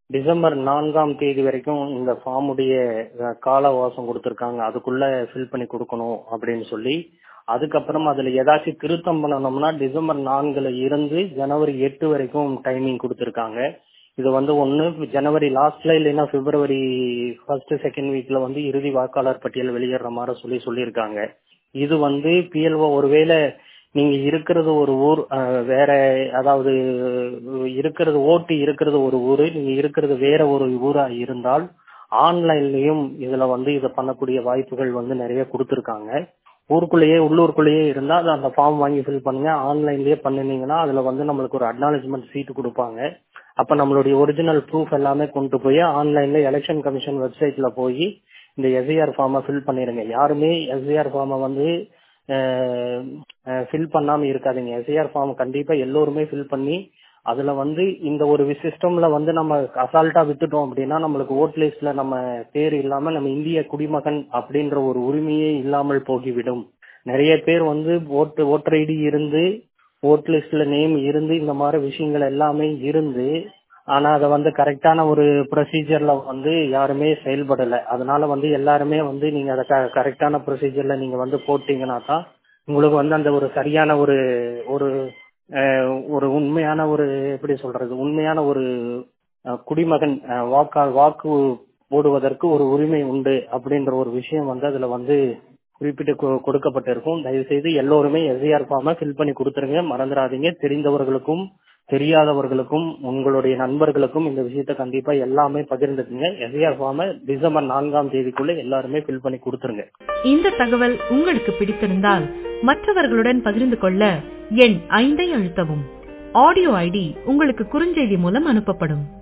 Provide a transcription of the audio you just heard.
December நான்காம் தேதி வரைக்கும் இந்த ஃபார்முடைய கால அவகாசம் கொடுத்துருக்காங்க அதுக்குள்ள ஃபில் பண்ணி கொடுக்கணும் அப்படின்னு சொல்லி அதுக்கப்புறம் அதுல ஏதாச்சும் திருத்தம் பண்ணணும்னா டிசம்பர் நான்குல இருந்து ஜனவரி எட்டு வரைக்கும் டைமிங் கொடுத்துருக்காங்க இது வந்து ஒன்னு ஜனவரி லாஸ்ட்ல இல்லைன்னா பிப்ரவரி ஃபர்ஸ்ட் செகண்ட் வீக்ல வந்து இறுதி வாக்காளர் பட்டியல் வெளியிடுற மாதிரி சொல்லி சொல்லியிருக்காங்க இது வந்து பிஎல்ஓ ஒருவேளை நீங்க இருக்கிறது ஒரு ஊர் வேற அதாவது இருக்கிறது ஓட்டு இருக்கிறது ஒரு ஊரு நீங்க இருக்கிறது வேற ஒரு ஊரா இருந்தால் ஆன்லைன்லயும் இதுல வந்து இதை பண்ணக்கூடிய வாய்ப்புகள் வந்து நிறைய கொடுத்துருக்காங்க ஊருக்குள்ளேயே உள்ளூருக்குள்ளேயே இருந்தா அது அந்த ஃபார்ம் வாங்கி ஃபில் பண்ணுங்க ஆன்லைன்லயே பண்ணினீங்கன்னா அதுல வந்து நம்மளுக்கு ஒரு அக்னாலஜ்மெண்ட் சீட் கொடுப்பாங்க அப்ப நம்மளுடைய ஒரிஜினல் ப்ரூஃப் எல்லாமே கொண்டு போய் ஆன்லைன்ல எலெக்ஷன் கமிஷன் வெப்சைட்ல போய் இந்த எஸ்ஐஆர் ஃபார்மை ஃபில் பண்ணிருங்க யாருமே எஸ்ஐஆர் ஃபார்மை வந்து ஃபில் பண்ணாம இருக்காதீங்க எஸ்ஐஆர் ஃபார்ம் கண்டிப்பா எல்லோருமே ஃபில் பண்ணி அதுல வந்து இந்த ஒரு சிஸ்டம்ல வந்து நம்ம அசால்ட்டா விட்டுட்டோம் அப்படின்னா நம்மளுக்கு ஓட் லிஸ்ட்ல நம்ம பேர் இல்லாம நம்ம இந்திய குடிமகன் அப்படின்ற ஒரு உரிமையே இல்லாமல் போகிவிடும் நிறைய பேர் வந்து ஓட்டு ஓட்டர் ஐடி இருந்து ஓட் லிஸ்ட்ல நேம் இருந்து இந்த மாதிரி விஷயங்கள் எல்லாமே இருந்து ஆனா அதை வந்து கரெக்டான ஒரு ப்ரொசீஜர்ல வந்து யாருமே செயல்படல அதனால வந்து எல்லாருமே வந்து நீங்க அதை கரெக்டான ப்ரொசீஜர்ல நீங்க வந்து போட்டீங்கன்னா தான் உங்களுக்கு வந்து அந்த ஒரு சரியான ஒரு ஒரு ஒரு உண்மையான ஒரு எப்படி சொல்றது உண்மையான ஒரு குடிமகன் வாக்கா வாக்கு போடுவதற்கு ஒரு உரிமை உண்டு அப்படின்ற ஒரு விஷயம் வந்து அதுல வந்து குறிப்பிட்டு கொடுக்கப்பட்டிருக்கும் தயவு செய்து எல்லோருமே எஸ்ஐஆர் ஃபார்மை ஃபில் பண்ணி கொடுத்துருங்க மறந்துடாதீங்க தெரிந்தவர்களுக்கும் தெரியாதவர்களுக்கும் உங்களுடைய நண்பர்களுக்கும் இந்த விஷயத்த கண்டிப்பா எல்லாமே பகிர்ந்துக்குங்க எஸ்ஐஆர் ஃபார்மை டிசம்பர் நான்காம் தேதிக்குள்ள எல்லாருமே ஃபில் பண்ணி கொடுத்துருங்க இந்த தகவல் உங்களுக்கு பிடித்திருந்தால் மற்றவர்களுடன் பகிர்ந்து கொள்ள எண் ஐந்தை அழுத்தவும் ஆடியோ ஐடி உங்களுக்கு குறுஞ்செய்தி மூலம் அனுப்பப்படும்